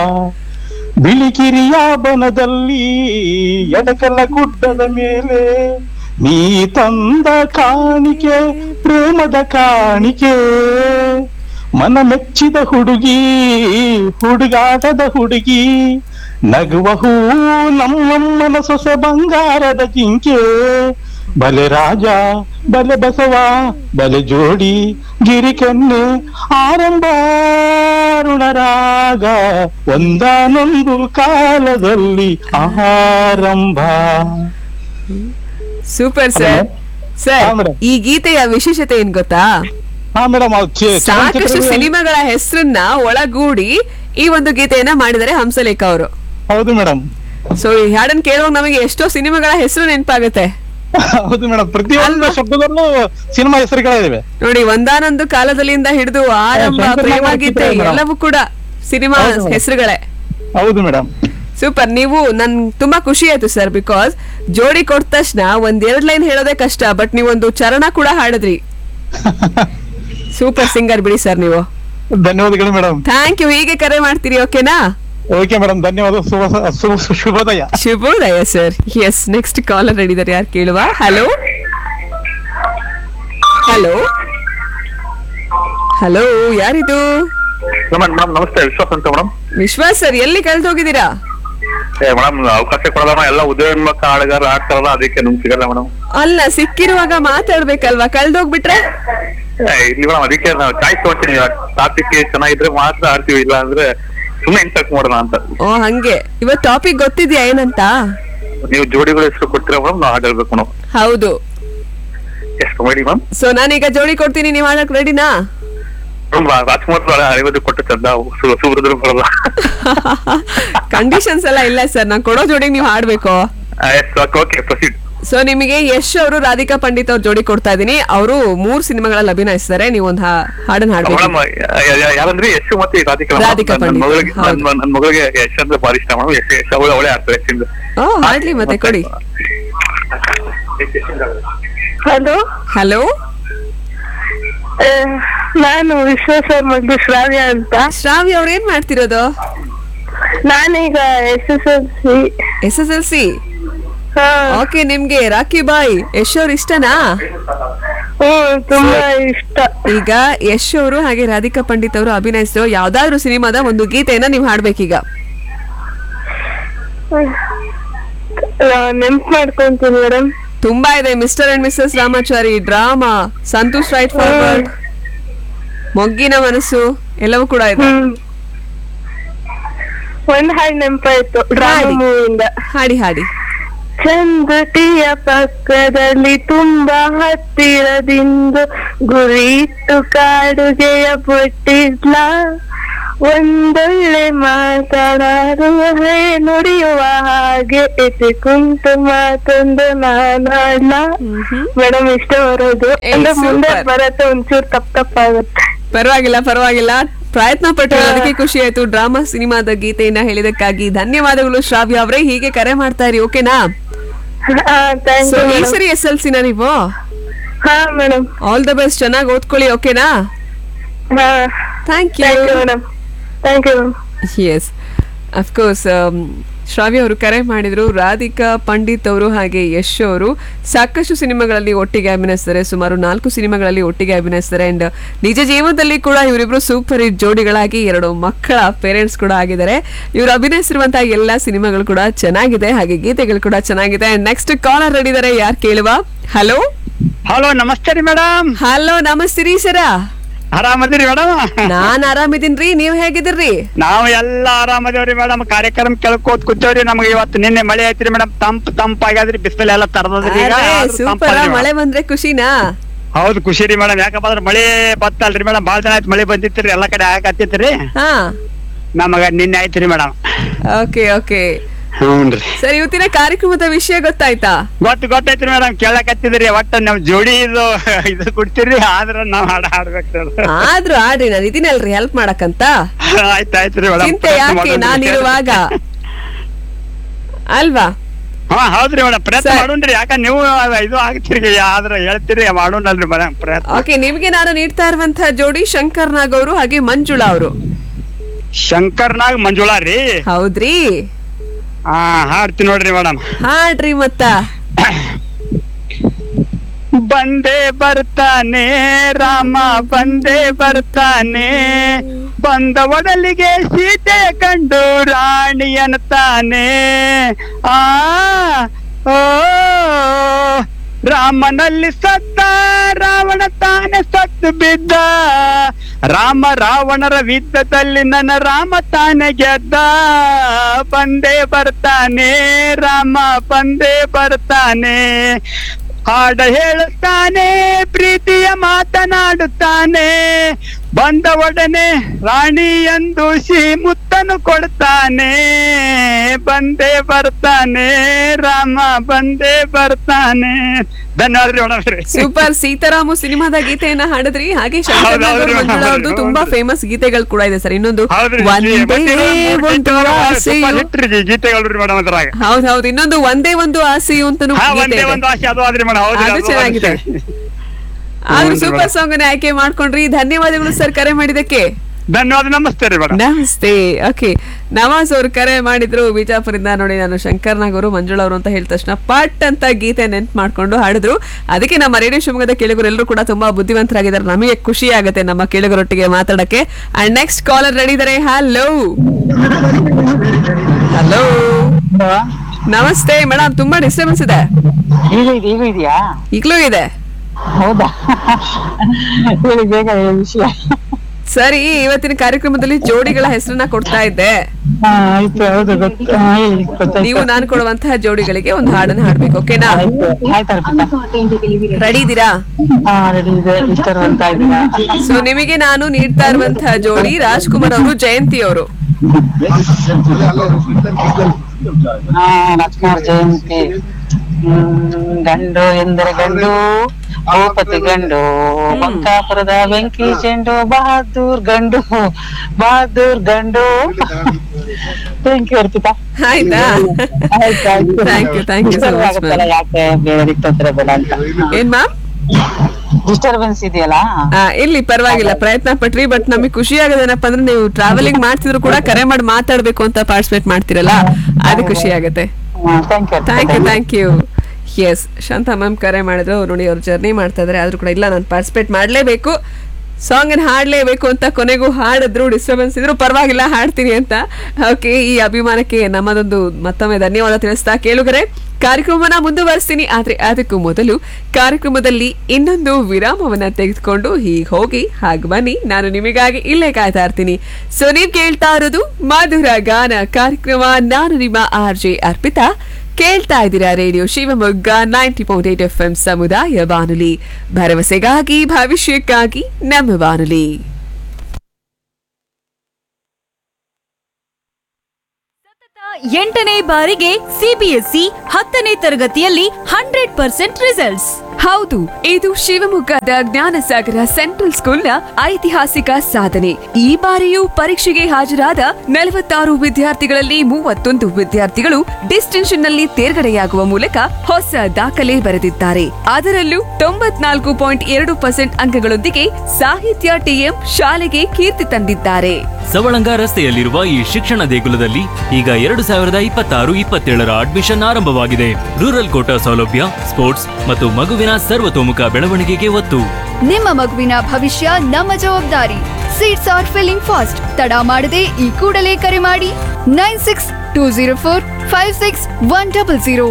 ಬಿಳಿಕಿರಿಯ ಬನದಲ್ಲಿ ಎಡಕಲ ಗುಡ್ಡದ ಮೇಲೆ ನೀ ತಂದ ಕಾಣಿಕೆ ಪ್ರೇಮದ ಕಾಣಿಕೆ ಮನ ಮೆಚ್ಚಿದ ಹುಡುಗಿ ಹುಡುಗಾಟದ ಹುಡುಗಿ ನಗುವ ಹೂ ನಮ್ಮಮ್ಮನ ಸೊಸೆ ಬಂಗಾರದ ಜಿಂಕೆ ಬಲೆ ರಾಜ ಬಲೆ ಬಸವ ಬಲೆ ಜೋಡಿ ಗಿರಿಕೆನ್ನೆ ಆರಂಭ ರಾಗ ಒಂದಾನೊಂದು ಕಾಲದಲ್ಲಿ ಆರಂಭ ಸೂಪರ್ ಸರ್ Hello? ಸರ್ ಹಾ, madam. ಈ ಗೀತೆಯ ವಿಶೇಷತೆ ಏನ್ ಗೊತ್ತಾ ಹಾ ಮೇಡಮ್ ಸಾಕಷ್ಟು ಸಿನಿಮಾಗಳ ಹೆಸರನ್ನ ಒಳಗೂಡಿ ಈ ಒಂದು ಗೀತೆಯನ್ನ ಮಾಡಿದರೆ ಹಂಸಲೇಖ ಅವರು ಹೌದು ಮೇಡಮ್ ಸೊ ಈ ಹಾಡನ್ ಕೇಳುವಾಗ ನಮಗೆ ಎಷ್ಟೋ ಸಿನಿಮಾಗಳ ಹೆಸರು ನೆನಪಾಗುತ್ತೆ ಹೌದು ಮೇಡಮ್ ಪ್ರತಿಯೊಂದು ಶಬ್ದದಲ್ಲೂ ಸಿನಿಮಾ ಹೆಸರುಗಳಿವೆ ನೋಡಿ ಒಂದಾನೊಂದು ಕಾಲದಲ್ಲಿಂದ ಹಿಡಿದು ಆರಂಭ ಶಂಕರ್ ಪ್ರೇಮ ನಾರಾಯಣ ಗೀತೆ ಚಿತ್ರ ಮೇಡಮ್. ಎಲ್ಲವೂ ಕೂಡ ಸಿನಿಮಾ ಹೌದು ಮೇಡಮ್. ಹೆಸರುಗಳೇ ಹೌದು ಮೇಡಮ್ ಸೂಪರ್ ನೀವು ನನ್ ತುಂಬಾ ಖುಷಿ ಆಯ್ತು ಸರ್ ಬಿಕಾಸ್ ಜೋಡಿ ಕೊಟ್ಟ ತಕ್ಷಣ ಒಂದ್ ಎರಡ್ ಲೈನ್ ಹೇಳೋದೇ ಕಷ್ಟ ಬಟ್ ನೀವೊಂದು ಚರಣ ಕೂಡ ಹಾಡಿದ್ರಿ ಸೂಪರ್ ಸಿಂಗರ್ ಬಿಡಿ ಸರ್ ನೀವು ಧನ್ಯವಾದಗಳು ಮೇಡಮ್ ಥ್ಯಾಂಕ್ ಯು ಹೀಗೆ ಕರೆ ಮಾಡ್ತೀರಿ ಓಕೆನಾ ಓಕೆ ಮೇಡಮ್ ಧನ್ಯವಾದ ಶುಭ ಶುಭ- ಶುಭೋದಯ ಶುಭೋದಯ ಸರ್ ಎಸ್ ನೆಕ್ಸ್ಟ್ ಕಾಲರ್ ಹೇಳಿದಾರೆ ಯಾರು ಕೇಳುವ ಹಲೋ ಹಲೋ ಹಲೋ ಯಾರಿದು ಮೇಡಮ್ ಮೇಡಮ್ ನಮಸ್ತೆ ವಿಶ್ವಾಸ್ ಅಂತ ಮೇಡಮ್ ವಿಶ್ವಾಸ್ ಸರ್ ಎಲ್ಲಿ ಕಳ್ದು ಹೋಗಿದ್ದೀರಾ ಏ ಮೇಡಮ್ ಅವಕಾಶ ಕೊಡಲ್ಲ ಎಲ್ಲ ಉದಯೋನ್ಮುಖ ಆಡಗಾರ ಆಡ್ತಾರಲ್ಲ ಅದಕ್ಕೆ ನಮ್ಗೆ ಸಿಗಲ್ಲ ಮೇಡಮ್ ಅಲ್ಲ ಸಿಕ್ಕಿರುವಾಗ ಮಾತಾಡ್ಬೇಕಲ್ವಾ ಕಳ್ದೋಗ್ಬಿಟ್ರೆ ಇಲ್ಲಿ ಮೇಡಮ್ ಅದಕ್ಕೆ ನಾವು ಚಾಯ್ಸ್ ತಗೊಂತೀನಿ ಟಾಪಿಕ್ ಚೆನ್ನಾಗಿದ್ರೆ ಮಾತ್ರ ಆಡ್ತೀವಿ ಇಲ್ಲ ಅಂದ್ರೆ ಸುಮ್ಮನೆ ಇನ್ಸಲ್ಟ್ ಮಾಡೋಣ ಅಂತ ಓ ಹಂಗೆ ಇವತ್ ಟಾಪಿಕ್ ಗೊತ್ತಿದ್ಯಾ ಏನಂತ ನೀವು ಜೋಡಿಗಳ ಹೆಸರು ಕೊಡ್ತೀರಾ ಮೇಡಮ್ ನಾವು ಹಾಡಿರ್ಬೇಕು ಮೇಡಮ್ ಹೌದು ಎಷ್ಟು ಮಾಡಿ ಮ್ಯಾಮ್ ಸೊ ನಾನೀಗ ಜೋಡಿ ಕೊಡ್ತೀನಿ ನೀವ್ ಹಾಡಕ್ ರೆಡಿನಾ ರಾಜ್ಕುಮಾರ್ ಐವತ್ತು ಕೊಟ್ಟು ಚಂದ ಸು- ಸುಬ್ರದ್ರು ಬರಲ್ಲ ಕಂಡೀಷನ್ಸ್ ಎಲ್ಲ ಇಲ್ಲ ಸರ್ ನಾನ್ ಕೊಡೋ ಜೋಡಿ ನೀವು ಹಾಡ್ಬೇಕು ಓಕೆ ಪ್ರೊಸೀಡ್ ಸೊ ನಿಮಗೆ ಯಶ್ ಅವರು ರಾಧಿಕಾ ಪಂಡಿತ್ ಅವ್ರ ಜೋಡಿ ಕೊಡ್ತಾ ಇದೀನಿ ಅವರು ಮೂರ್ ಸಿನಿಮಾಗಳಲ್ಲಿ ಅಭಿನಯಿಸ್ತಾರೆ ನೀವು ಒಂದು ಹಾಡನ್ನ ಹಾಡ್ಬೇಕು ಮೇಡಮ್ ಯಾರಂದ್ರೆ ಯಶ್ ಮತ್ತೆ ಈ ರಾಧಿಕಾ ರಾಧಿಕಾ ನನ್ನ ಪಂಡಿತ್, ಮಗಳಿಗೆ ಹೌದು. ನನ್ನ ನನ್ನ ಮಗಳಿಗೆ ಯಶ್ ಅಂದ್ರೆ ಭಾರಿ ಇಷ್ಟ ಮೇಡಮ್ ಯಶ್ ಯಶ್ ಅವಳೆ ಅವಳೆ ಆಡ್ತಾರೆ ಯಶಿಂದ ಓ ಹಾಡ್ಲಿ ಮತ್ತೆ ಕೊಡಿ ಹಲೋ ಹಲೋ ನಾನು ವಿಶ್ವಾಸ ಮಗಳು ಶ್ರಾವ್ಯ ಅಂತ ಶ್ರಾವ್ಯ ಅವ್ರ ಏನ್ ಮಾಡ್ತಿರೋದು ನಾನೀಗ S S L C S S L C okay ನಿಮ್ಗೆ ರಾಕಿ ಬಾಯ್ ಯಶ್ ಅವ್ರ ಇಷ್ಟನಾ ಹ್ಮ್ ತುಂಬಾ ಇಷ್ಟ ಈಗ ಯಶ್ ಅವರು ಹಾಗೆ ರಾಧಿಕಾ ಪಂಡಿತ್ ಅವರು ಅಭಿನಯಿಸಿರೋ ಯಾವ್ದಾದ್ರು ಸಿನಿಮಾದ ಒಂದು ಗೀತೆಯನ್ನ ನೀವು ಹಾಡ್ಬೇಕೀಗ ನೆನ್ಪ್ ಮಾಡ್ಕೊಂತೀನಿ ಮೇಡಮ್ ತುಂಬಾ ಇದೆ mister and missus Ramachari drama Santosh right forward ಮೊಗ್ಗಿನ ಮನಸ್ಸು ಎಲ್ಲವೂ ಕೂಡ ಇದೆ ಹ್ಮ್ ಒಂದ್ ಹಾಡ್ ನೆನ್ಪಾಯ್ತು ಡ್ರಾಮಾ ಹಾಡಿ. ಮೂವಿಯಿಂದ ಹಾಡಿ ಹಾಡಿ ಚಂದ್ರಟಿಯ ಪಕ್ಕದಲ್ಲಿ ತುಂಬಾ ಹತ್ತಿರದಿಂದ ಗುರಿ ಇಟ್ಟು ಕಾಡುಗೆಯ ಬಿಟ್ಟಿದ್ಲ ಒಂದೊಳ್ಳೆ ಮಾತನಾಡುವ ಹೇ ನುಡಿಯುವ ಹಾಗೆ ಎದೆ ಕುಂತು ಮಾತೊಂದು ನಾನಾಡ್ಲ ಮೇಡಮ್ ಇಷ್ಟ ಬರೋದು ಏ, ಅಂದ್ರೆ ಮುಂದೆ super. ಬರತ್ತೆ ಒಂಚೂರು ತಪ್ಪ ತಪ್ಪಾಗುತ್ತೆ ಪರವಾಗಿಲ್ಲ ಪರವಾಗಿಲ್ಲ ಪ್ರಯತ್ನ ಪಟ್ಟು ಅದಕ್ಕೆ ಖುಷಿ ಆಯ್ತು ಡ್ರಾಮಾ ಸಿನಿಮಾದ ಗೀತೆಯನ್ನ ಹೇಳಿದಕ್ಕಾಗಿ ಧನ್ಯವಾದಗಳು ಶ್ರಾವ್ಯ ಅವರೇ ಹೀಗೆ ಕರೆ ಮಾಡ್ತಾ ಇರಿ ಓಕೆನಾ ಥ್ಯಾಂಕ್ ಸೊ ಯು ಈ ಸರಿ ಎಸ್ ಎಲ್ ಸಿನ ನೀವು ಹಾ ಮೇಡಮ್ ಆಲ್ ದ ಬೆಸ್ಟ್ ಚೆನ್ನಾಗಿ ಓದ್ಕೊಳ್ಳಿ ಓಕೆನಾ ಹಾ thank thank you you madam thank you yes of course Shravya ಅವರು ಕರೆ ಮಾಡಿದ್ರು ರಾಧಿಕಾ ಪಂಡಿತ್ ಅವರು ಹಾಗೆ ಯಶ್ ಅವರು ಸಾಕಷ್ಟು ಸಿನಿಮಾಗಳಲ್ಲಿ ಒಟ್ಟಿಗೆ ಅಭಿನಯಿಸ್ತಾರೆ ಸುಮಾರು ನಾಲ್ಕು ಸಿನಿಮಾಗಳಲ್ಲಿ ಒಟ್ಟಿಗೆ ಅಭಿನಯಿಸ್ತಾರೆ ಅಂಡ್ ನಿಜ ಜೀವನದಲ್ಲಿ ಕೂಡ ಇವರಿಬ್ರು ಸೂಪರ್ ಹಿಟ್ ಜೋಡಿಗಳಾಗಿ ಎರಡು ಮಕ್ಕಳ ಪೇರೆಂಟ್ಸ್ ಕೂಡ ಆಗಿದ್ದಾರೆ ಇವರು ಅಭಿನಯಿಸಿರುವಂತಹ ಎಲ್ಲಾ ಸಿನಿಮಾಗಳು ಕೂಡ ಚೆನ್ನಾಗಿದೆ ಹಾಗೆ ಗೀತೆಗಳು ಕೂಡ ಚೆನ್ನಾಗಿದೆ ಅಂಡ್ ನೆಕ್ಸ್ಟ್ ಕಾಲರ್ ರೆಡಿದ್ದಾರೆ ಯಾರು ಕೇಳುವ ಹಲೋ ಹಲೋ ನಮಸ್ತೆ ರೀ ಮೇಡಮ್ ಹಲೋ ನಮಸ್ತೆ ಸರ ಆರಾಮದಿರಿ ಮೇಡಮ್ ನಾನ್ ಆರಾಮಿದ್ದೀನ್ರಿ ನೀವ್ ಹೇಗಿದ್ದೀರಿ ನಾವು ಎಲ್ಲ ಆರಾಮದೇವ್ರಿ ಮೇಡಮ್ ಕಾರ್ಯಕ್ರಮ ಕೇಳ್ಕೋತ್ ಕೂತೇವ್ರಿ ನಮ್ಗೆ ಇವತ್ತು ನಿನ್ನೆ ಮಳೆ ಐತ್ರಿ ಮೇಡಮ್ ತಂಪ್ ತಂಪ್ ಆಗ್ಯಾದ್ರಿ ಬಿಸಿಲು ಎಲ್ಲ ತರದ್ರಿ ಈಗ ಆದ್ರೂ ಸೂಪರ್ ತಂಪಾದ್ರಿ madam. ಮಳೆ ಬಂದ್ರೆ ಖುಷಿನಾ ಹೌದು ಖುಷಿ ರೀ ಮೇಡಮ್ ಯಾಕಪ್ಪ ಅಂದ್ರೆ ಮಳೆ ಬತ್ತಲ್ರಿ ಮೇಡಮ್ ಬಾಳ ದಿನ ಆಯ್ತು ಮಳೆ ಬಂದಿತ್ರಿ ಎಲ್ಲಾ ಕಡೆ ಆಗತ್ತಿತ್ರಿ ಹಾ ನಮಗ ನಿನ್ನೆ ಆಯ್ತ್ರಿ ಮೇಡಮ್ ಓಕೆ ಓಕೆ ಹ್ಞೂನ್ರಿ ಸರ್ ಇವತ್ತಿನ ಕಾರ್ಯಕ್ರಮದ ವಿಷಯ ಗೊತ್ತಾಯ್ತಾ ಗೊತ್ತು ಗೊತ್ತೈತ್ರಿ ಮೇಡಮ್ ಕೇಳಕತ್ತಿದ್ರಿ ಒಟ್ಟ ನಮ್ ಜೋಡಿ ಇದು ಇದು ಕೊಡ್ತೀರಿ ಆದ್ರ ನಾವ್ ಹಾಡ ಹಾಡ್ಬೇಕು ಆದ್ರೂ ಆಡ್ರಿ ನಾನು ಇದೀನಲ್ರಿ ಹೆಲ್ಪ್ ಮಾಡಕ್ಕಂತ ಆಯ್ತು ಆಯ್ತ್ರಿ ಮೇಡಮ್ ಚಿಂತೆ ಯಾಕೆ ನಾನಿರುವಾಗ ಅಲ್ವಾ ಹಾ ಹೌದ್ರಿ ಮೇಡಮ್ ಪ್ರಯತ್ನ ಸರ್. ಮಾಡೋಣ್ರಿ ಯಾಕ ನೀವು ಇದು ಆಗ್ತೀರಿ ಆದ್ರ ಹೇಳ್ತೀರಿ ಮಾಡೋಣಲ್ರಿ ಮೇಡಮ್ ಪ್ರಯತ್ನ ಓಕೆ ನಿಮ್ಗೆ ನಾನು ನೀಡ್ತಾ ಇರುವಂತಹ ಜೋಡಿ ಶಂಕರ್ ನಾಗ್ ಅವರು ಹಾಗೆ ಮಂಜುಳಾ ಅವರು ಶಂಕರ್ನಾಗ್ ಮಂಜುಳಾ ರೀ ಹೌದ್ರಿ ಹಾ ಹಾಡ್ತೀನಿ ನೋಡ್ರಿ ಮೇಡಮ್ ಹಾಡ್ರಿ ಮತ್ತ ಬಂದೇ ಬರ್ತಾನೆ ರಾಮ ಬಂದೇ ಬರ್ತಾನೆ ಬಂದ ಒಡಲಿಗೆ ಸೀತೆ ಕಂಡು ರಾಣಿ ಅನ್ನತಾನೆ ಆ ಓ ರಾಮನಲ್ಲಿ ಸತ್ತ ರಾವಣ ತಾನೆ ಸತ್ತು ಬಿದ್ದ ರಾಮ ರಾವಣರ ಯುದ್ಧದಲ್ಲಿ ನನ್ನ ರಾಮ ತಾನೆ ಗೆದ್ದ ಬಂದೇ ಬರ್ತಾನೆ ರಾಮ ಬಂದೇ ಬರ್ತಾನೆ ಹಾಡ ಹೇಳುತ್ತಾನೆ ಪ್ರೀತಿಯ ಮಾತನಾಡುತ್ತಾನೆ ಬಂದ ಒಡನೆ ರಾಣಿ ಎಂದು ಮುತ್ತನು ಕೊಡ್ತಾನೆ ಬಂದೇ ಬರ್ತಾನೆ ರಾಮ ಬಂದೇ ಬರ್ತಾನೆ ಧನ್ಯವಾದ ರೀ ಮೇಡಮ್ ರೀ ಸೂಪರ್ ಸೀತಾರಾಮು ಸಿನಿಮಾದ ಗೀತೆಯನ್ನ ಹಾಡಿದ್ರಿ ಹಾಗೆ ಶಂಕರ್ ಹೌದು, ನಾಗ್ ಹೌದು, ಅವ್ರು, ಮಂಜುಳಾ ಅವ್ರದ್ದು ಹೌದು. ತುಂಬಾ ಫೇಮಸ್ ಗೀತೆಗಳು ಕೂಡ ಇದೆ ಸರ್ ಇನ್ನೊಂದು ಹೌದ್ರಿ ಒಂದೇ ಒಂದು ಆಸೆಯು ಗೀತೆಗಳು ಮೇಡಮ್ ಅದ್ರಾಗ ಹೌದ್ ಹೌದು ಇನ್ನೊಂದು ಒಂದೇ ಒಂದು ಆಸೆಯು ಅಂತಾನು ಹಾ ಗೀತೆ ಒಂದೇ ಇದೆ. ಒಂದು ಆಸೆ ಅದು ಆದ್ರಿ ಮೇಡಮ್ ಹೌದ್ರಿ ಅದು ಅದು ಚೆನ್ನಾಗಿದೆ. ಆಸೆ. ಆದ್ರೂ ಹೌದು ಸೂಪರ್ ಮೇಡಮ್. ಸಾಂಗ್ ಅನ್ನ ಆಯ್ಕೆ ಮಾಡ್ಕೊಂಡ್ರಿ ಧನ್ಯವಾದಗಳು ಸರ್ ಕರೆ ಮಾಡಿದಕ್ಕೆ ಧನ್ಯವಾದ ನಮಸ್ತೆ ರೀ ಮೇಡಮ್ ನಮಸ್ತೆ ಓಕೆ ನವಾಜ್ ಅವರು ಕರೆ ಮಾಡಿದ್ರು ಬಿಜಾಪುರಿಂದ ನೋಡಿ ನಾನು ಶಂಕರ್ ನಾಗ್ ಅವರು ಮಂಜುಳಾ ಅವರು ಅಂತ ಹೇಳಿದ ತಕ್ಷಣ ಪಟ್ ಅಂತ ಗೀತೆ ನೆನ್ಪು ಮಾಡ್ಕೊಂಡು ಹಾಡಿದ್ರು ಅದಕ್ಕೆ ನಮ್ಮ ರೇಡಿಯೋ ಶಿವಮೊಗ್ಗದ ಕೇಳುಗರು ಎಲ್ಲರೂ ಕೂಡ ತುಂಬಾ ಬುದ್ಧಿವಂತರಾಗಿದ್ದಾರೆ ನಮಗೆ ಖುಷಿ ಆಗುತ್ತೆ ನಮ್ಮ ಕೇಳುಗರೊಟ್ಟಿಗೆ ಮಾತಾಡಕ್ಕೆ ಅಂಡ್ ನೆಕ್ಸ್ಟ್ ಕಾಲರ್ ರೆಡಿ ಇದಾರೆ ಹಲೋ ಹಲೋ ನಮಸ್ತೆ ಮೇಡಮ್ ತುಂಬಾ ಡಿಸ್ಟರ್ಬೆನ್ಸ್ ಇದೆ ಈಗ ಇದೆ ಈಗ ಇದೆಯಾ ಈಗಲೂ ಇದೆ ಹೌದಾ ಹೇಳಿ ಬೇಗ ಹೇಳಿ ವಿಷಯ ಸರಿ ಇವತ್ತಿನ ಕಾರ್ಯಕ್ರಮದಲ್ಲಿ ಜೋಡಿಗಳ ಹೆಸರನ್ನ ಕೊಡ್ತಾ ಇದ್ದೆ ಹಾ ಆಯ್ತು ಹೌದು ಗೊತ್ತು ಹಾ, ಹೇಳಿ ಗೊತ್ತಾಯ್ತು ನೀವು ನಾನು ಕೊಡುವಂತಹ ಜೋಡಿಗಳಿಗೆ ಒಂದು ಹಾಡನ್ನ ಹಾಡ್ಬೇಕು ಓಕೆನಾ ಆಯ್ತು ಆಯ್ತು ಅರ್ಪಿತಾ ರೆಡಿ ಇದ್ದೀರಾ ಹಾ ರೆಡಿ ಇದೆ ಇಷ್ಟರು ಅಂತ ಇದ್ದೀರಾ ಸೊ ನಿಮಗೆ ನಾನು ನೀಡ್ತಾ ಇರುವಂತಹ ಜೋಡಿ ರಾಜ್ಕುಮಾರ್ ಅವರು ಜಯಂತಿ ಅವರು ಹಾ ರಾಜ್ಕುಮಾರ್ ಜಯಂತಿ ಹ್ಮ್ ಗಂಡು ಎಂದರೆ ಗಂಡು ಭೂಪತಿ ಗಂಡು ಬಂಕಾಪುರದ ಬೆಂಕಿ ಚೆಂಡು ಬಹದ್ದೂರ್ ಗಂಡು ಬಹದ್ದೂರ್ ಗಂಡು ಥ್ಯಾಂಕ್ ಯು ಅರ್ಪಿತಾ ಆಯ್ತಾ ಆಯ್ತು ಆಯ್ತು thank you thank you so much ಆಗುತ್ತಲ್ಲ ಯಾಕೆ ಬೇರೆ ತೊಂದ್ರೆ ಬೇಡ ಅಂತ ಏನ್ ಮ್ಯಾಮ್ ಡಿಸ್ಟರ್ಬೆನ್ಸ್ ಇದೆಯಲ್ಲ ಇಲ್ಲಿ ಪರವಾಗಿಲ್ಲ ಪ್ರಯತ್ನ ಪಟ್ರಿ ಬಟ್ ನಮಗೆ ಖುಷಿ ಆಗೋದೇನಪ್ಪ ಅಂದ್ರೆ ನೀವು ಟ್ರಾವೆಲಿಂಗ್ ಮಾಡ್ತಿದ್ರು ಕೂಡ ಕರೆ ಮಾಡಿ ಮಾತಾಡ್ಬೇಕು ಅಂತ ಪಾರ್ಟಿಸಿಪೇಟ್ ಮಾಡ್ತಿರಲ್ಲ ಅದು ಖುಷಿ ಆಗುತ್ತೆ thank you thank you thank you yes Shanta ma'am ಕರೆ ಮಾಡಿದ್ರು ಅವ್ರು ನೋಡಿ ಅವ್ರು ಜರ್ನಿ ಮಾಡ್ತಾ ಇದಾರೆ ಆದ್ರೂ ಕೂಡ ಇಲ್ಲ ನಾನು ಪಾರ್ಟಿಸಿಪೇಟ್ ಮಾಡಲೇಬೇಕು ಸಾಂಗ್ ಅನ್ನು ಹಾಡಲೇಬೇಕು ಅಂತ ಕೊನೆಗೂ ಹಾಡಿದ್ರು ಡಿಸ್ಟರ್ಬೆನ್ಸ್ ಇದ್ರು ಪರವಾಗಿಲ್ಲ ಹಾಡ್ತೀನಿ ಅಂತ ಓಕೆ ಈ ಅಭಿಮಾನಕ್ಕೆ ನಮ್ಮದೊಂದು ಮತ್ತೊಮ್ಮೆ ಧನ್ಯವಾದ ತಿಳಿಸ್ತಾ ಕೇಳುಗರೆ ಕಾರ್ಯಕ್ರಮನ ಮುಂದುವರಿಸ್ತೀನಿ ಆದ್ರೆ ಅದಕ್ಕೂ ಮೊದಲು ಕಾರ್ಯಕ್ರಮದಲ್ಲಿ ಇನ್ನೊಂದು ವಿರಾಮವನ್ನ ತೆಗೆದುಕೊಂಡು ಹೀಗೆ ಹೋಗಿ ಹಾಗೆ ಬನ್ನಿ ನಾನು ನಿಮಗಾಗಿ ಇಲ್ಲೇ ಕಾಯ್ತಾ ಇರ್ತೀನಿ ಸೊ ನೀವ್ ಕೇಳ್ತಾ ಇರೋದು ಮಧುರ ಗಾನ ಕಾರ್ಯಕ್ರಮ ನಾನು ನಿಮ್ಮ ಆರ್ ಜೆ ಅರ್ಪಿತಾ ಕೇಳ್ತಾ ಇದ್ದೀರಾ radio Shivamogga ninety point eight F M ಸಮುದಾಯ ಬಾನುಲಿ ಭರವಸೆಗಾಗಿ ಭವಿಷ್ಯಕ್ಕಾಗಿ ನಮ್ಮ ಬಾನುಲಿ ಎಂಟನೇ ಬಾರಿಗೆ ಸಿಬಿಎಸ್ಇ ಹತ್ತನೇ ತರಗತಿಯಲ್ಲಿ ಹಂಡ್ರೆಡ್ ಪರ್ಸೆಂಟ್ ರಿಸಲ್ಟ್ಸ್ ಹೌದು ಇದು ಶಿವಮೊಗ್ಗದ ಜ್ಞಾನಸಾಗರ ಸೆಂಟ್ರಲ್ ಸ್ಕೂಲ್ನ ಐತಿಹಾಸಿಕ ಸಾಧನೆ ಈ ಬಾರಿಯೂ ಪರೀಕ್ಷೆಗೆ ಹಾಜರಾದ ನಲವತ್ತಾರು ವಿದ್ಯಾರ್ಥಿಗಳಲ್ಲಿ ಮೂವತ್ತೊಂದು ವಿದ್ಯಾರ್ಥಿಗಳು ಡಿಸ್ಟಿಂಕ್ಷನ್ ನಲ್ಲಿ ತೇರ್ಗಡೆಯಾಗುವ ಮೂಲಕ ಹೊಸ ದಾಖಲೆ ಬರೆದಿದ್ದಾರೆ ಅದರಲ್ಲೂ ತೊಂಬತ್ನಾಲ್ಕು ಪಾಯಿಂಟ್ ಎರಡು ಪರ್ಸೆಂಟ್ ಅಂಕಗಳೊಂದಿಗೆ ಸಾಹಿತ್ಯ ಟಿಎಂ ಶಾಲೆಗೆ ಕೀರ್ತಿ ತಂದಿದ್ದಾರೆ ಸವಳಂಗ ರಸ್ತೆಯಲ್ಲಿರುವ ಈ ಶಿಕ್ಷಣ ದೇಗುಲದಲ್ಲಿ ಈಗ ಎರಡು ಸಾವಿರದ ಇಪ್ಪತ್ತಾರು ಇಪ್ಪತ್ತೇಳರ ಅಡ್ಮಿಷನ್ ಆರಂಭವಾಗಿದೆ ರೂರಲ್ ಕೋಟಾ ಸೌಲಭ್ಯ ಸ್ಪೋರ್ಟ್ಸ್ ಮತ್ತು ಮಗುವಿನ ಸರ್ವತೋಮುಖ ಬೆಳವಣಿಗೆಗೆ ಒತ್ತು ನಿಮ್ಮ ಮಗುವಿನ ಭವಿಷ್ಯ ನಮ್ಮ ಜವಾಬ್ದಾರಿ ಸೀಟ್ಸ್ ಆರ್ ಫಿಲ್ಲಿಂಗ್ ಫಾಸ್ಟ್ ತಡ ಮಾಡದೆ ಈ ಕೂಡಲೇ ಕರೆ ಮಾಡಿ nine six two zero four five six one double zero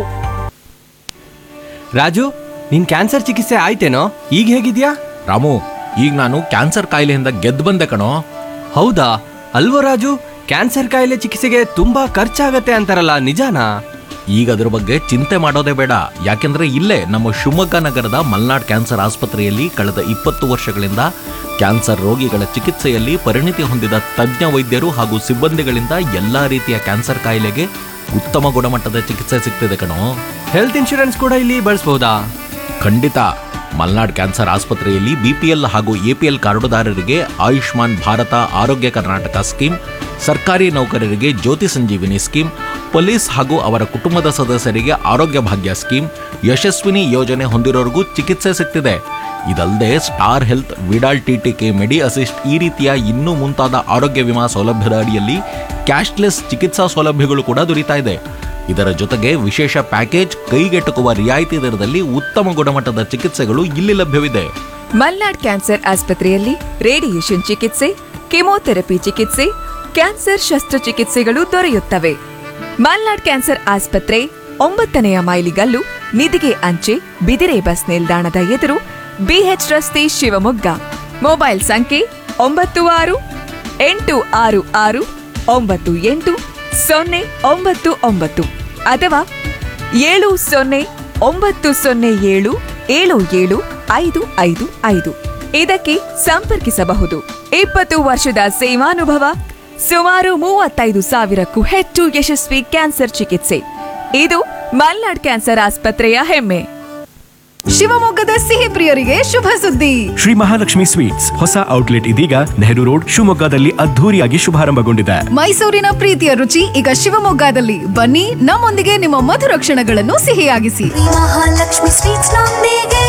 Raju ನಿನ್ ಕ್ಯಾನ್ಸರ್ ಚಿಕಿತ್ಸೆ ಆಯ್ತೇನೋ ಈಗ ಹೇಗಿದ್ಯಾ ರಾಮು ಈಗ ನಾನು ಕ್ಯಾನ್ಸರ್ ಕಾಯಿಲೆಯಿಂದ ಗೆದ್ದು ಬಂದೆ ಕಣೋ ಹೌದಾ ಅಲ್ವೋ ರಾಜು ಕ್ಯಾನ್ಸರ್ ಕಾಯಿಲೆ ಚಿಕಿತ್ಸೆಗೆ ತುಂಬಾ ಖರ್ಚಾಗತ್ತೆ ಅಂತಾರಲ್ಲ ನಿಜಾನಾ ಈಗ ಅದ್ರ ಬಗ್ಗೆ ಚಿಂತೆ ಮಾಡೋದೇ ಬೇಡ ಯಾಕೆಂದ್ರೆ ಇಲ್ಲೇ ನಮ್ಮ ಶಿವಮೊಗ್ಗ ನಗರದ ಮಲ್ನಾಡ್ ಕ್ಯಾನ್ಸರ್ ಆಸ್ಪತ್ರೆಯಲ್ಲಿ ಕಳೆದ ಇಪ್ಪತ್ತು ವರ್ಷಗಳಿಂದ ಕ್ಯಾನ್ಸರ್ ರೋಗಿಗಳ ಚಿಕಿತ್ಸೆಯಲ್ಲಿ ಪರಿಣಿತಿ ಹೊಂದಿದ ತಜ್ಞ ವೈದ್ಯರು ಹಾಗೂ ಸಿಬ್ಬಂದಿಗಳಿಂದ ಎಲ್ಲಾ ರೀತಿಯ ಕ್ಯಾನ್ಸರ್ ಕಾಯಿಲೆಗೆ ಉತ್ತಮ ಗುಣಮಟ್ಟದ ಚಿಕಿತ್ಸೆ ಸಿಗ್ತಿದೆ ಕಣೋ ಹೆಲ್ತ್ ಇನ್ಶೂರೆನ್ಸ್ ಕೂಡ ಇಲ್ಲಿ ಬಳಸಬಹುದಾ ಖಂಡಿತ ಮಲ್ನಾಡ್ ಕ್ಯಾನ್ಸರ್ ಆಸ್ಪತ್ರೆಯಲ್ಲಿ ಬಿಪಿಎಲ್ ಹಾಗೂ ಎಪಿಎಲ್ ಕಾರ್ಡುದಾರರಿಗೆ ಆಯುಷ್ಮಾನ್ ಭಾರತ ಆರೋಗ್ಯ ಕರ್ನಾಟಕ ಸ್ಕೀಮ್ ಸರ್ಕಾರಿ ನೌಕರರಿಗೆ ಜ್ಯೋತಿ ಸಂಜೀವಿನಿ ಸ್ಕೀಮ್ ಪೊಲೀಸ್ ಹಾಗೂ ಅವರ ಕುಟುಂಬದ ಸದಸ್ಯರಿಗೆ ಆರೋಗ್ಯ ಭಾಗ್ಯ ಸ್ಕೀಮ್ ಯಶಸ್ವಿನಿ ಯೋಜನೆ ಹೊಂದಿರೋರಿಗೂ ಚಿಕಿತ್ಸೆ ಸಿಗ್ತಿದೆ ಇದಲ್ಲದೆ Star Health Vidal TTK Medi Assist ಈ ರೀತಿಯ ಇನ್ನೂ ಮುಂತಾದ ಆರೋಗ್ಯ ವಿಮಾ ಸೌಲಭ್ಯದ ಅಡಿಯಲ್ಲಿ ಕ್ಯಾಶ್ಲೆಸ್ ಚಿಕಿತ್ಸಾ ಸೌಲಭ್ಯಗಳು ಕೂಡ ದೊರೀತಾ ಇದೆ ಇದರ ಜೊತೆಗೆ ವಿಶೇಷ ಪ್ಯಾಕೇಜ್ ಕೈಗೆಟುಕುವ ರಿಯಾಯಿತಿ ದರದಲ್ಲಿ ಉತ್ತಮ ಗುಣಮಟ್ಟದ ಚಿಕಿತ್ಸೆಗಳು ಇಲ್ಲಿ ಲಭ್ಯವಿದೆ ಮಲ್ನಾಡ್ ಕ್ಯಾನ್ಸರ್ ಆಸ್ಪತ್ರೆಯಲ್ಲಿ ರೇಡಿಯೇಷನ್ ಚಿಕಿತ್ಸೆ ಕೆಮೊಥೆರಪಿ ಚಿಕಿತ್ಸೆ ಕ್ಯಾನ್ಸರ್ ಶಸ್ತ್ರಚಿಕಿತ್ಸೆಗಳು ದೊರೆಯುತ್ತವೆ ಮಲ್ನಾಡ್ ಕ್ಯಾನ್ಸರ್ ಆಸ್ಪತ್ರೆ ಒಂಬತ್ತನೆಯ ಮೈಲಿಗಲ್ಲು ನಿಧಿಗೆ ಅಂಚೆ ಬಿದಿರೆ ಬಸ್ ನಿಲ್ದಾಣದ ಎದುರು ಬಿಎಚ್ ರಸ್ತೆ ಶಿವಮೊಗ್ಗ ಮೊಬೈಲ್ ಸಂಖ್ಯೆ ಒಂಬತ್ತು ಆರು ಎಂಟು ಆರು ಆರು ಒಂಬತ್ತು ಎಂಟು ಸೊನ್ನೆ ಒಂಬತ್ತು ಒಂಬತ್ತು ಅಥವಾ ಏಳು ಸೊನ್ನೆ ಒಂಬತ್ತು ಸೊನ್ನೆ ಏಳು ಏಳು ಏಳು ಐದು ಐದು ಐದು ಇದಕ್ಕೆ ಸಂಪರ್ಕಿಸಬಹುದು ಇಪ್ಪತ್ತು ವರ್ಷದ ಸೇವಾನುಭವ ಸುಮಾರು ಮೂವತ್ತೈದು ಸಾವಿರಕ್ಕೂ ಹೆಚ್ಚು ಯಶಸ್ವಿ ಕ್ಯಾನ್ಸರ್ ಚಿಕಿತ್ಸೆ ಇದು ಮಲ್ನಾಡ್ ಕ್ಯಾನ್ಸರ್ ಆಸ್ಪತ್ರೆಯ ಹೆಮ್ಮೆ ಶಿವಮೊಗ್ಗದ ಸಿಹಿ ಪ್ರಿಯರಿಗೆ ಶುಭ ಸುದ್ದಿ ಶ್ರೀ ಮಹಾಲಕ್ಷ್ಮಿ ಸ್ವೀಟ್ಸ್ ಹೊಸ ಔಟ್ಲೆಟ್ ಇದೀಗ ನೆಹರು ರೋಡ್ ಶಿವಮೊಗ್ಗದಲ್ಲಿ ಅದ್ಧೂರಿಯಾಗಿ ಶುಭಾರಂಭಗೊಂಡಿದೆ ಮೈಸೂರಿನ ಪ್ರೀತಿಯ ರುಚಿ ಈಗ ಶಿವಮೊಗ್ಗದಲ್ಲಿ ಬನ್ನಿ ನಮ್ಮೊಂದಿಗೆ ನಿಮ್ಮ ಮಧುರ ಕ್ಷಣಗಳನ್ನು ಸಿಹಿಯಾಗಿಸಿ ಮಹಾಲಕ್ಷ್ಮಿ ಸ್ವೀಟ್ಸ್ ನೊಂದಿಗೆ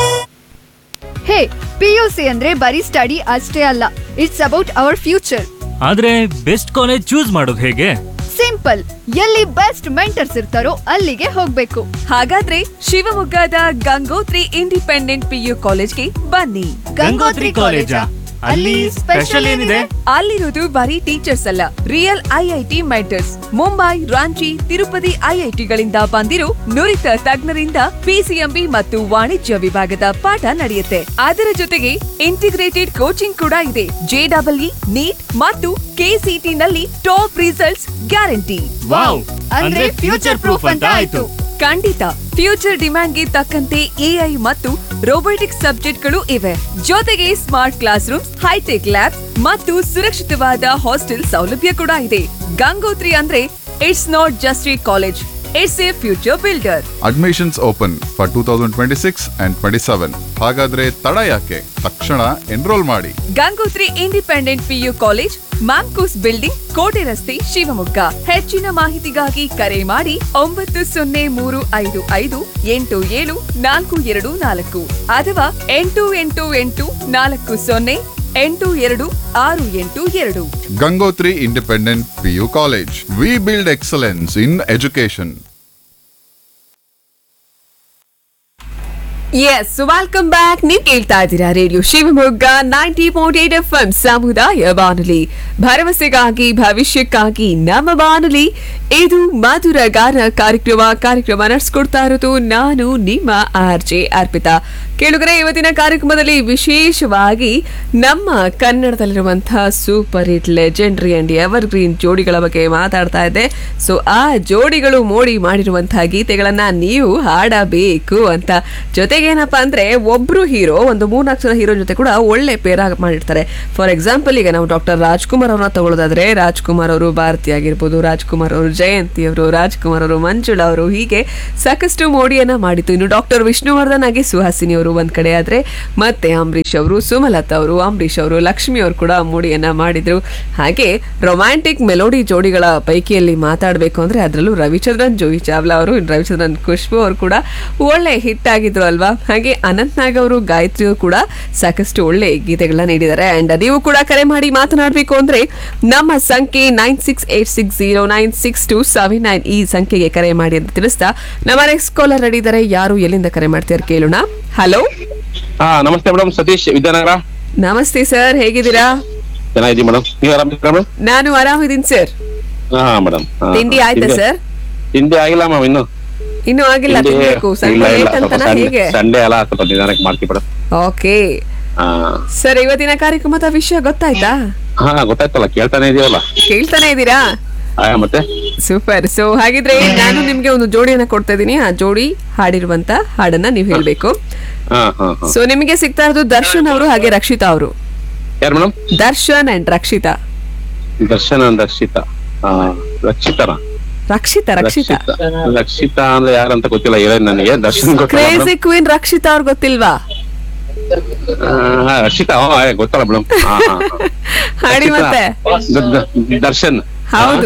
ಹೇ ಪಿಯುಸಿ ಅಂದ್ರೆ ಬರೀ ಸ್ಟಡಿ ಅಷ್ಟೇ ಅಲ್ಲ ಇಟ್ಸ್ ಅಬೌಟ್ ಅವರ್ ಫ್ಯೂಚರ್ ಆದ್ರೆ ಬೆಸ್ಟ್ ಕಾಲೇಜ್ ಚೂಸ್ ಮಾಡೋದು ಹೇಗೆ ಸಿಂಪಲ್ ಎಲ್ಲಿ ಬೆಸ್ಟ್ ಮೆಂಟರ್ಸ್ ಇರ್ತಾರೋ ಅಲ್ಲಿಗೆ ಹೋಗ್ಬೇಕು ಹಾಗಾದ್ರೆ ಶಿವಮೊಗ್ಗದ ಗಂಗೋತ್ರಿ ಇಂಡಿಪೆಂಡೆಂಟ್ ಪಿಯು ಕಾಲೇಜ್ಗೆ ಬನ್ನಿ ಗಂಗೋತ್ರಿ ಕಾಲೇಜಾ? ಅಲ್ಲಿ ಸ್ಪೆಷಲ್ ಏನಿದೆ? ಅಲ್ಲಿರೋದು ಬರೀ ಟೀಚರ್ಸ್ ಅಲ್ಲ real IIT mentors Mumbai Ranchi Tirupati ಐಐಟಿಗಳಿಂದ ಬಂದಿರೋ ನುರಿತ ತಜ್ಞರಿಂದ ಪಿಸಿಎಂಬಿ ಮತ್ತು ವಾಣಿಜ್ಯ ವಿಭಾಗದ ಪಾಠ ನಡೆಯುತ್ತೆ ಅದರ ಜೊತೆಗೆ ಇಂಟಿಗ್ರೇಟೆಡ್ ಕೋಚಿಂಗ್ ಕೂಡ ಇದೆ ಜೆಡಬ್ಲ್ಇ ನೀಟ್ ಮತ್ತು ಕೆಸಿಟಿ ನಲ್ಲಿ ಟಾಪ್ ರಿಸಲ್ಟ್ಸ್ ಗ್ಯಾರಂಟಿ ವಾವ್! ಅಂದ್ರೆ ಫ್ಯೂಚರ್ ಪ್ರೂಫ್ ಅಂತ ಆಯ್ತು ಖಂಡಿತ ಫ್ಯೂಚರ್ ಡಿಮ್ಯಾಂಡ್ಗೆ ತಕ್ಕಂತೆ ಎಐ ಮತ್ತು ರೋಬೋಟಿಕ್ಸ್ ಸಬ್ಜೆಕ್ಟ್ಗಳು ಇವೆ ಜೊತೆಗೆ smart classrooms hi-tech lab ಮತ್ತು ಸುರಕ್ಷಿತವಾದ ಹಾಸ್ಟೆಲ್ ಸೌಲಭ್ಯ ಕೂಡ ಇದೆ ಗಂಗೋತ್ರಿ ಅಂದ್ರೆ it's not just a college it's a future builder admissions open for two thousand twenty six and twenty seven ಹಾಗಾದ್ರೆ ತಡ ಯಾಕೆ ತಕ್ಷಣ ಎನ್ರೋಲ್ ಮಾಡಿ Gangotri independent PU college MAMCOS building ಕೋಟೆ ರಸ್ತೆ ಶಿವಮೊಗ್ಗ ಹೆಚ್ಚಿನ ಮಾಹಿತಿಗಾಗಿ ಕರೆ ಮಾಡಿ ಒಂಬತ್ತು ಸೊನ್ನೆ ಮೂರು ಐದು ಐದು ಎಂಟು ಏಳು ನಾಲ್ಕು ಎರಡು ನಾಲ್ಕು ಅಥವಾ ಎಂಟು ಎಂಟು ಎಂಟು ನಾಲ್ಕು ಸೊನ್ನೆ ಎಂಟು ಎರಡು ಆರು ಎಂಟು ಎರಡು Gangotri independent PU college we build excellence in education yes welcome back ನೀವು ಕೇಳ್ತಾ ಇದ್ದೀರಾ radio Shivamogga ninety point eight F M ಸಮುದಾಯ ಬಾನುಲಿ ಭರವಸೆಗಾಗಿ ಭವಿಷ್ಯಕ್ಕಾಗಿ ನಮ್ಮ ಬಾನುಲಿ ಇದು ಮಧುರ ಗಾನ ಕಾರ್ಯಕ್ರಮ ಕಾರ್ಯಕ್ರಮ ನಡೆಸ್ಕೊಡ್ತಾ ಇರೋದು ನಾನು ನಿಮ್ಮ ಆರ್ ಜೆ ಅರ್ಪಿತಾ ಕೇಳುಗರೆ ಇವತ್ತಿನ ಕಾರ್ಯಕ್ರಮದಲ್ಲಿ ವಿಶೇಷವಾಗಿ ನಮ್ಮ ಕನ್ನಡದಲ್ಲಿರುವಂತಹ super hit legendary and evergreen ಜೋಡಿಗಳ ಬಗ್ಗೆ ಮಾತಾಡ್ತಾ ಇದ್ದೆ ಸೊ ಆ ಜೋಡಿಗಳು ಮೋಡಿ ಮಾಡಿರುವಂತಹ ಗೀತೆಗಳನ್ನ ನೀವು ಹಾಡಬೇಕು ಅಂತ ಜೊತೆಗೇನಪ್ಪ ಅಂದ್ರೆ ಒಬ್ರು ಹೀರೋ ಒಂದು ಮೂರ್ನಾಲ್ಕು ಜನ ಹೀರೋ ಜೊತೆ ಕೂಡ ಒಳ್ಳೆ ಪೇರ್ ಮಾಡಿರ್ತಾರೆ ಫಾರ್ ಎಕ್ಸಾಂಪಲ್ ಈಗ ನಾವು ಡಾಕ್ಟರ್ ರಾಜ್ಕುಮಾರ್ ಅವ್ರನ್ನ ತಗೊಳ್ಳೋದಾದ್ರೆ ರಾಜ್ಕುಮಾರ್ ಅವರು ಭಾರತಿ ಆಗಿರ್ಬೋದು ರಾಜ್ಕುಮಾರ್ ಅವರು ಜಯಂತಿ ಅವರು ರಾಜ್ಕುಮಾರ್ ಅವರು ಮಂಜುಳಾ ಅವರು ಹೀಗೆ ಸಾಕಷ್ಟು ಮೋಡಿಯನ್ನ ಮಾಡಿತ್ತು ಇನ್ನು ಡಾಕ್ಟರ್ ವಿಷ್ಣುವರ್ಧನ್ ಆಗಿ ಸುಹಾಸಿನಿ ಅವರು ಒಂದ್ ಕಡೆ ಆದ್ರೆ ಮತ್ತೆ ಅಂಬರೀಷ್ ಅವರು ಸುಮಲತಾ ಅವರು ಅಂಬರೀಷ್ ಅವರು ಲಕ್ಷ್ಮಿ ಅವರು ಕೂಡ ಮೋಡಿಯನ್ನ ಮಾಡಿದ್ರು ಹಾಗೆ ರೊಮ್ಯಾಂಟಿಕ್ ಮೆಲೋಡಿ ಜೋಡಿಗಳ ಪೈಕಿಯಲ್ಲಿ ಮಾತಾಡಬೇಕು ಅಂದ್ರೆ ಅದರಲ್ಲೂ ರವಿಚಂದ್ರನ್ ಜೋಯಿ ಚಾವ್ಲಾ ಅವರು ಇನ್ನು ರವಿಚಂದ್ರನ್ ಖುಷ್ಬು ಅವರು ಕೂಡ ಒಳ್ಳೆ ಹಿಟ್ ಆಗಿದ್ರು ಅಲ್ವಾ ಹಾಗೆ ಅನಂತ್ ನಾಗ್ ಅವರು ಗಾಯತ್ರಿ ಅವರು ಕೂಡ ಸಾಕಷ್ಟು ಒಳ್ಳೆ ಗೀತೆಗಳನ್ನ ನೀಡಿದ್ದಾರೆ ಅಂಡ್ ನೀವು ಕೂಡ ಕರೆ ಮಾಡಿ ಮಾತನಾಡಬೇಕು ಅಂದ್ರೆ ನಮ್ಮ ಸಂಖ್ಯೆ nine six eight six zero nine six two seven nine ಈ ಸಂಖ್ಯೆಗೆ ಕರೆ ಮಾಡಿ ಅಂತ ತಿಳಿಸ್ತಾ ನಮ್ಮ ನೆಕ್ಸ್ಟ್ ಕಾಲರ್ ನಡೀತಾರೆ ಯಾರು ಎಲ್ಲಿಂದ ಕರೆ ಮಾಡ್ತಾರೆ ಕೇಳೋಣ ಹಲೋ ಹಾ ನಮಸ್ತೆ ಮೇಡಮ್ ಸತೀಶ್ ವಿದ್ಯಾನಗರ ನಮಸ್ತೆ ಸರ್ ಹೇಗಿದ್ದೀರಾ ಚೆನ್ನಾಗಿದ್ದೀವಿ ಮೇಡಮ್ ನೀವು ಆರಾಮಿದ್ದೀರಾ ಮೇಡಮ್ ನಾನು ಆರಾಮಿದ್ದೀನಿ ಸರ್ ಹಾ ಮೇಡಮ್ ತಿಂಡಿ ಆಯ್ತಾ ಸರ್ ತಿಂಡಿ ಆಗಿಲ್ಲ ಮ್ಯಾಮ್ ಇನ್ನು ಇನ್ನೂ ಆಗಿಲ್ಲ ತಿಂಡಿ ತಿನ್ಬೇಕು ಇಲ್ಲ ಸಂಡೆ ಇಲ್ಲ ಏಟ್ ಅಂತನಾ ಹೇಗೆ ಸಂಡೇ ಅಲ್ಲ ಸ್ವಲ್ಪ ನಿಧಾನಕ್ಕೆ ಮಾಡ್ತೀವಿ ಮೇಡಮ್ ಓಕೆ ಹಾ ಸರ್ ಇವತ್ತಿನ ಕಾರ್ಯಕ್ರಮದ ವಿಷಯ ಗೊತ್ತಾಯ್ತಾ ಹಾ ಗೊತ್ತಾಯ್ತಲ್ಲ ಕೇಳ್ತಾನೆ ಇದೀವಲ್ಲ ಕೇಳ್ತಾನೆ ಇದ್ದೀರಾ ಹಾ ಮತ್ತೆ ಸೂಪರ್ ಸೊ ಹಾಗಿದ್ರೆ ನಾನು ನಿಮ್ಗೆ ಒಂದು ಜೋಡಿಯನ್ನ ಕೊಡ್ತಾ ಇದೀನಿ ಆ ಜೋಡಿ ಹಾಡಿರುವಂತ ಹಾಡನ್ನ ನೀವು ಹೇಳ್ಬೇಕು ಹಾ ಹಾ ಹಾ ಸೊ ನಿಮಗೆ ಸಿಗ್ತಾ ಇರೋದು ದರ್ಶನ್ ಅವರು ಹಾಗೆ ರಕ್ಷಿತಾ ಅವರು ಯಾರು ಮೇಡಮ್ ದರ್ಶನ್ ಅಂಡ್ ರಕ್ಷಿತಾ ದರ್ಶನ ದರ್ಶಿತಾ ಹಾ ರಕ್ಷಿತನ ರಕ್ಷಿತಾ ರಕ್ಷಿತಾ ರಕ್ಷಿತಾ ಅಂದ್ರೆ ಯಾರಂತ ಗೊತ್ತಿಲ್ಲ ಹೇಳಿ ನನಗೆ ದರ್ಶನ್ ಗೊತ್ತಿಲ್ಲ ಕ್ರೇಜಿ madam. ಕ್ವೀನ್ ರಕ್ಷಿತಾ ಅವ್ರು ಗೊತ್ತಿಲ್ವಾ ಆ, ಹಾ, ರಕ್ಷಿತಾ ಹಾ, ಹಾ, ಗೊತ್ತಲ್ಲ ಮೇಡಮ್ ಹಾ ಹಾ ಹಾ. ಹಾಡಿ ರಕ್ಷಿತಾ, ಮತ್ತೆ ದ- ದ- ದರ್ಶನ್ ಹೌದು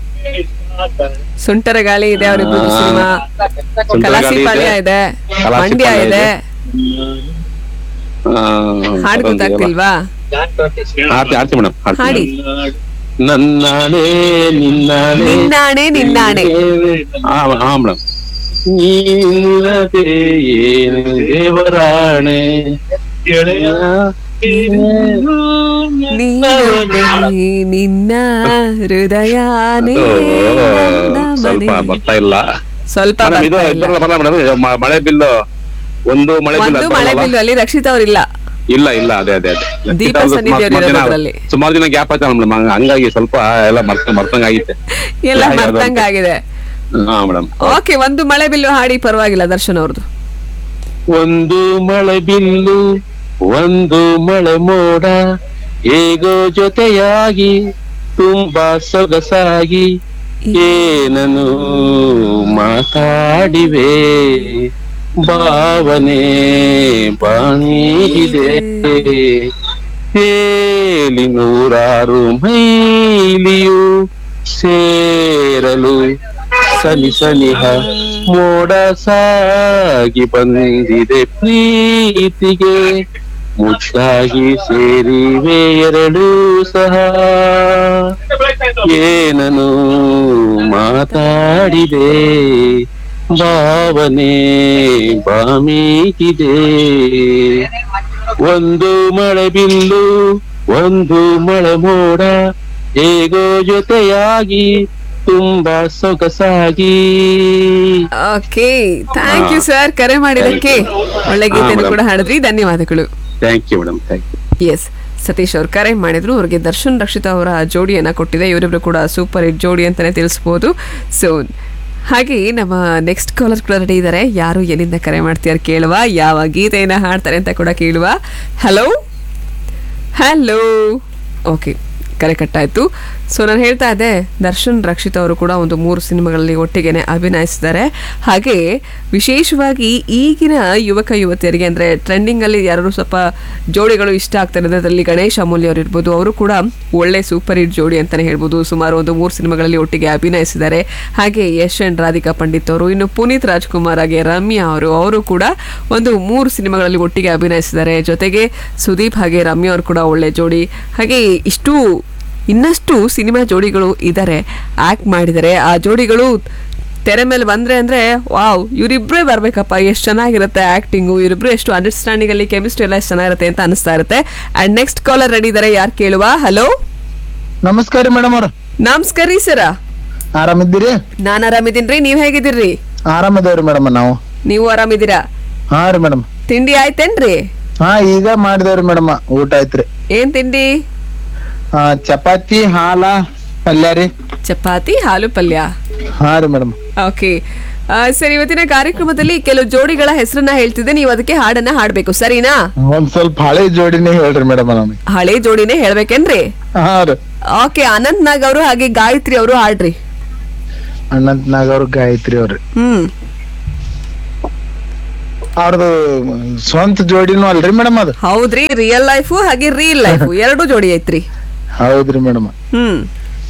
ಸುಂಟರ ಗಾಳಿ ಇದೆ ಅವರಿಬ್ರು ಆ, ಸಿನಿಮಾ ಸುಂಟರ ಕಲಾಸಿ ಗಾಳಿ ಇದೆ. ಪಾಳ್ಯ ಇದೆ ಕಲಾಸಿ ಮಂಡ್ಯ ಪಾಳ್ಯ ಇದೆ ಇದೆ. ಹಾಡು ಗೊತ್ತಾಗ್ತಿಲ್ವಾ ಆರ್ತಿ ಆರ್ತಿ ಮೇಡಮ್ ಹಾಡಿ. ನನ್ನಾಣೆ ನಿನ್ನಾಣೆ ನಿನ್ನಾಣೆ ನಿನ್ನಾಣೆ ಹಾ ಹಾ ಮೇಡಮ್ ನೀನದೇ ಏನು ದೇವರಾಣೆ ಗೆಳೆಯ ನೀನೊಬ್ಬನೇ ನಿನ್ನ ಹೃದಯನೇ ನನ್ನ ಸ್ವಲ್ಪ ಮನೆ. ಬರ್ತಾ ಇಲ್ಲ ಸ್ವಲ್ಪ ಮೇಡಮ್ ಇದು ಬರ್ತಾ ಇಲ್ಲ. ಇದ್ರಲ್ಲ ಬರಲ್ಲ ಮೇಡಮ್ ಮ- ಮಳೆ ಬಿಲ್ಲು ಒಂದು ಮಳೆ ಬಿಲ್ ಒಂದು ಮಳೆ ಬಿಲ್ಲು ಅಲ್ಲಿ ರಕ್ಷಿತ್ ಅವ್ರಿಲ್ಲ ಇಲ್ಲ ಇಲ್ಲ ಅದೇ ಅದೇ ಅದೇ ದೀಪ ಸುಮಾರು- ಸನ್ನಿಧಿ ಅವ್ರು ಸುಮಾರು ದಿನ- ಇರೋದ್ರಲ್ಲಿ. ಸುಮಾರು ದಿನ ಗ್ಯಾಪ್ ಆಯ್ತಾ ಮೇಡಮ್ ಹಂಗಾಗಿ ಸ್ವಲ್ಪ ಎಲ್ಲ ಮರ್ತ ಮರ್ತಂಗ ಆಗಿತ್ತೆ ಎಲ್ಲ ಯಾವ್ದು ಅಂತ. ಮರ್ತಂಗಾಗಿದೆ ಹಾ ಮೇಡಮ್ ಓಕೆ ಒಂದು ಮಳೆ ಬಿಲ್ಲು ಹಾಡಿ ಪರವಾಗಿಲ್ಲ ದರ್ಶನ್ ಅವ್ರದ್ದು ಒಂದು ಮಳೆ ಬಿಲ್ಲು ಒಂದು ಮಳೆ ಮೋಡ ಹೇಗೋ ಜೊತೆಯಾಗಿ ತುಂಬಾ ಸೊಗಸಾಗಿ ಏನನು ಮಾತಾಡಿವೆ ಭಾವನೆ ಬಾಣಿದೆ ಹೇಳಿ ನೂರಾರು ಮೈಲಿಯು ಸೇರಲು ಸನಿ ಸನಿಹ ಮೋಡ ಸಾಗಿ ಬಂದಿದೆ ಪ್ರೀತಿಗೆ ಮುಚ್ಚಾಗಿ ಸೇರಿವೆ ಎರಡು ಸಹ ಏನನು ಮಾತಾಡಿದೆ ಭಾವನೆ ಬಾಮೀಗಿದೆ ಒಂದು ಮಳೆ ಬಿಲ್ಲು ಒಂದು ಮಳೆ ಮೋಡ ಹೇಗೋ ಜೊತೆಯಾಗಿ ತುಂಬಾ ಸೊಗಸಾಗಿ ಓಕೆ ಥ್ಯಾಂಕ್ ಯು ಸರ್ ಕರೆ ಮಾಡಿದಕ್ಕೆ ಒಳ್ಳೆ ಗೀತೆಯನ್ನು ಕೂಡ ಹಾಡಿದ್ರಿ ಧನ್ಯವಾದಗಳು thank you madam thank you yes Satish ಅವ್ರು ಕರೆ ಮಾಡಿದ್ರು ಅವ್ರಿಗೆ ದರ್ಶನ್ ರಕ್ಷಿತಾ ಅವರ ಜೋಡಿಯನ್ನ ಕೊಟ್ಟಿದೆ ಇವರಿಬ್ರು ಕೂಡ ಸೂಪರ್ ಹಿಟ್ ಜೋಡಿ ಅಂತಾನೆ ತಿಳಿಸ್ಬೋದು ಸೊ ಹಾಗೆ ನಮ್ಮ ನೆಕ್ಸ್ಟ್ ಕಾಲರ್ ಕೂಡ ರೆಡಿ ಇದ್ದಾರೆ ಯಾರು ಎಲ್ಲಿಂದ ಕರೆ ಮಾಡ್ತೀಯಾರ ಕೇಳುವ ಯಾವ ಗೀತೆಯನ್ನ ಹಾಡ್ತಾರೆ ಅಂತ ಕೂಡ ಕೇಳುವ ಹಲೋ ಹಲೋ ಓಕೆ ಕರೆ ಕಟ್ಟಾಯ್ತು ಸೊ ನಾನು ಹೇಳ್ತಾ ಇದ್ದೆ ದರ್ಶನ್ ರಕ್ಷಿತ್ ಅವರು ಕೂಡ ಒಂದು ಮೂರು ಸಿನಿಮಾಗಳಲ್ಲಿ ಒಟ್ಟಿಗೆನೆ ಅಭಿನಯಿಸಿದ್ದಾರೆ ಹಾಗೆ ವಿಶೇಷವಾಗಿ ಈಗಿನ ಯುವಕ ಯುವತಿಯರಿಗೆ ಅಂದರೆ ಟ್ರೆಂಡಿಂಗಲ್ಲಿ ಯಾರು ಸ್ವಲ್ಪ ಜೋಡಿಗಳು ಇಷ್ಟ ಆಗ್ತಾರೆ ಅದರಲ್ಲಿ ಗಣೇಶ್ ಅಮೂಲ್ಯ ಅವರು ಇರ್ಬೋದು ಅವರು ಕೂಡ ಒಳ್ಳೆ ಸೂಪರ್ ಹಿಟ್ ಜೋಡಿ ಅಂತಲೇ ಹೇಳ್ಬೋದು ಸುಮಾರು ಒಂದು ಮೂರು ಸಿನಿಮಾಗಳಲ್ಲಿ ಒಟ್ಟಿಗೆ ಅಭಿನಯಿಸಿದ್ದಾರೆ ಹಾಗೆ ಯಶ್ ಅಂಡ್ ರಾಧಿಕಾ ಪಂಡಿತ್ ಅವರು ಇನ್ನು ಪುನೀತ್ ರಾಜ್ಕುಮಾರ್ ಹಾಗೆ ರಮ್ಯಾ ಅವರು ಅವರು ಕೂಡ ಒಂದು ಮೂರು ಸಿನಿಮಾಗಳಲ್ಲಿ ಒಟ್ಟಿಗೆ ಅಭಿನಯಿಸಿದ್ದಾರೆ ಜೊತೆಗೆ ಸುದೀಪ್ ಹಾಗೆ ರಮ್ಯಾ ಅವರು ಕೂಡ ಒಳ್ಳೆ ಜೋಡಿ ಹಾಗೆ ಇಷ್ಟು ಇನ್ನಷ್ಟು ಸಿನಿಮಾ ಜೋಡಿಗಳು ಇದ್ದಾರೆ ಆಕ್ಟ್ ಮಾಡಿದ್ದಾರೆ ಆ ಜೋಡಿಗಳು ತೆರೆ ಮೇಲೆ ಬಂದ್ರೆ ಅಂದ್ರೆ ವಾವ್ ಇವರಿಬ್ರೇ ಬರ್ಬೇಕಪ್ಪ ಎಷ್ಟು ಚೆನ್ನಾಗಿರುತ್ತೆ ಆಕ್ಟಿಂಗು ಇವರಿಬ್ರು ಎಷ್ಟು ಅಂಡರ್ಸ್ಟ್ಯಾಂಡಿಂಗ್ ಅಲ್ಲಿ ಕೆಮಿಸ್ಟ್ರಿ ಎಲ್ಲ ಎಷ್ಟು ಚೆನ್ನಾಗಿರುತ್ತೆ ಅಂತ ಅನಿಸ್ತಾ ಇರುತ್ತೆ ಅಂಡ್ ನೆಕ್ಸ್ಟ್ ಕಾಲರ್ ರೆಡಿ ಇದ್ದಾರೆ ಯಾರು ಕೇಳುವ ಹಲೋ ನಮಸ್ಕಾರ ಮೇಡಮ್ ಅವ್ರ ನಮಸ್ಕಾರ ರೀ ಸರ ಆರಾಮಿದ್ದೀರಿ ನಾನ್ ಆರಾಮಿದ್ದೀನ್ರಿ ನೀವ್ ಹೇಗಿದ್ದೀರಿ ಆರಾಮದೇವ್ರಿ ಮೇಡಮ್ ನಾವು ನೀವು ಆರಾಮಿದ್ದೀರಾ ಹಾ ರೀ ಮೇಡಮ್ ತಿಂಡಿ ಆಯ್ತೇನ್ರಿ ಹಾ ಈಗ ಮಾಡಿದೇವ್ರಿ ಮೇಡಮ್ ಊಟ ಆಯ್ತ್ರಿ ಏನ್ ತಿಂಡಿ ಆ, ಚಪಾತಿ ಹಾಲ ಪಲ್ಯ ರೀ ಚಪಾತಿ ಹಾಲು ಪಲ್ಯ ಹಾ ರೀ ಮೇಡಮ್ ಓಕೆ ಸರಿ ಇವತ್ತಿನ ಕಾರ್ಯಕ್ರಮದಲ್ಲಿ ಕೆಲವು ಜೋಡಿಗಳ ಹೆಸರನ್ನ ಹೇಳ್ತಿದ್ದೆ ನೀವು ಅದಕ್ಕೆ ಹಾಡನ್ನ ಹಾಡ್ಬೇಕು ಸರಿನಾ ಒಂದ್ ಸ್ವಲ್ಪ ಹಳೆ ಜೋಡಿನೇ ಹೇಳ್ರಿ ಮೇಡಮ್ ನಮಗೆ ಹಳೆ ಜೋಡಿನೇ ಹೇಳ್ಬೇಕೇನ್ರಿ ಹಾ ರೀ ಓಕೆ ಅನಂತ್ ನಾಗ್ ಅವರು ಹಾಗೆ ಗಾಯತ್ರಿ ಅವರು ಹಾಡ್ರಿ ಅನಂತ್ ನಾಗ್ ಅವ್ರ ಗಾಯತ್ರಿ ಅವ್ರಿ ಹ್ಮ್ ಅವ್ರದ್ದು ಸ್ವಂತ ಜೋಡಿನೂ ಅಲ್ರಿ ಮೇಡಮ್ ಅದು ಹೌದ್ರಿ ರಿಯಲ್ ಲೈಫು ಹಾಗೆ ರಿಯಲ್ ಲೈಫು ಎರಡು ಜೋಡಿ ಐತ್ರಿ ಹೌದ್ರಿ ಮೇಡಮ್ ಹ್ಮ್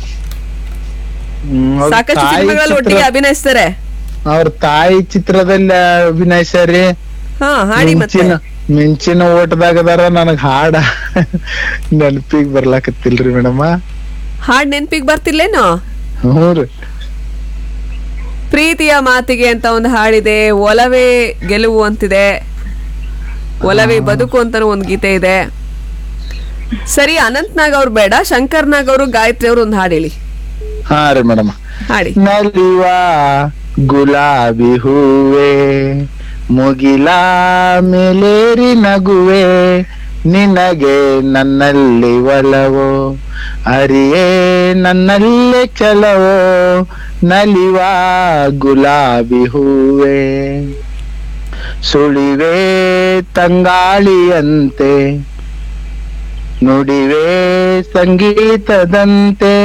ಸಾಕಷ್ಟು ಸಿನಿಮಾಗಳಲ್ಲಿ ಒಟ್ಟಿಗೆ ಅಭಿನಯಿಸ್ತಾರೆ ಅವ್ರ ತಾಯಿ ಚಿತ್ರದಲ್ಲಿ ಅಭಿನಯಿಸ್ಯಾರಿ ಹಾ ಹಾಡಿ ಮತ್ತೆ ಮಿಂಚಿನ ಮಿಂಚಿನ ಓಟದಾಗದಾರ ನನಗ್ ಹಾಡ ನೆನಪಿಗ್ ಬರ್ಲಾಕತ್ತಿಲ್ರಿ ಮೇಡಮ್ ಹಾಡ್ ನೆನ್ಪಿಗ್ ಬರ್ತಿಲ್ಲೇನೋ ಹ್ಞೂ ರೀ ಪ್ರೀತಿಯ ಮಾತಿಗೆ ಅಂತ ಒಂದು ಹಾಡಿದೆ ಒಲವೇ ಗೆಲುವು ಅಂತಿದೆ ಒಲವೇ ಬದುಕು ಅಂತಾನು ಒಂದು ಗೀತೆ ಇದೆ ಸರಿ ಅನಂತ್ ನಾಗ್ ಅವ್ರು ಬೇಡ ಶಂಕರ್ ನಾಗ್ ಅವರು ಗಾಯತ್ರಿ ಅವರು ಒಂದು ಹಾಡು ಹೇಳಿ ಹಾ ರೀ ಮೇಡಮ್ ಹಾಡಿ ನಲಿವ ಗುಲಾಬಿ ಹೂವೆ ಮುಗಿಲ ಮೇಲೇರಿ ನಗುವೆ ನಿನಗೆ ನನ್ನಲ್ಲಿ ಒಲವೋ ಅರಿಯೇ ನನ್ನಲ್ಲೇ ಚಲವೋ ನಲಿವ ಗುಲಾಬಿ ಹೂವೆ ಸುಳಿವೆ ತಂಗಾಳಿಯಂತೆ ನುಡಿವೆ ಸಂಗೀತದಂತೆ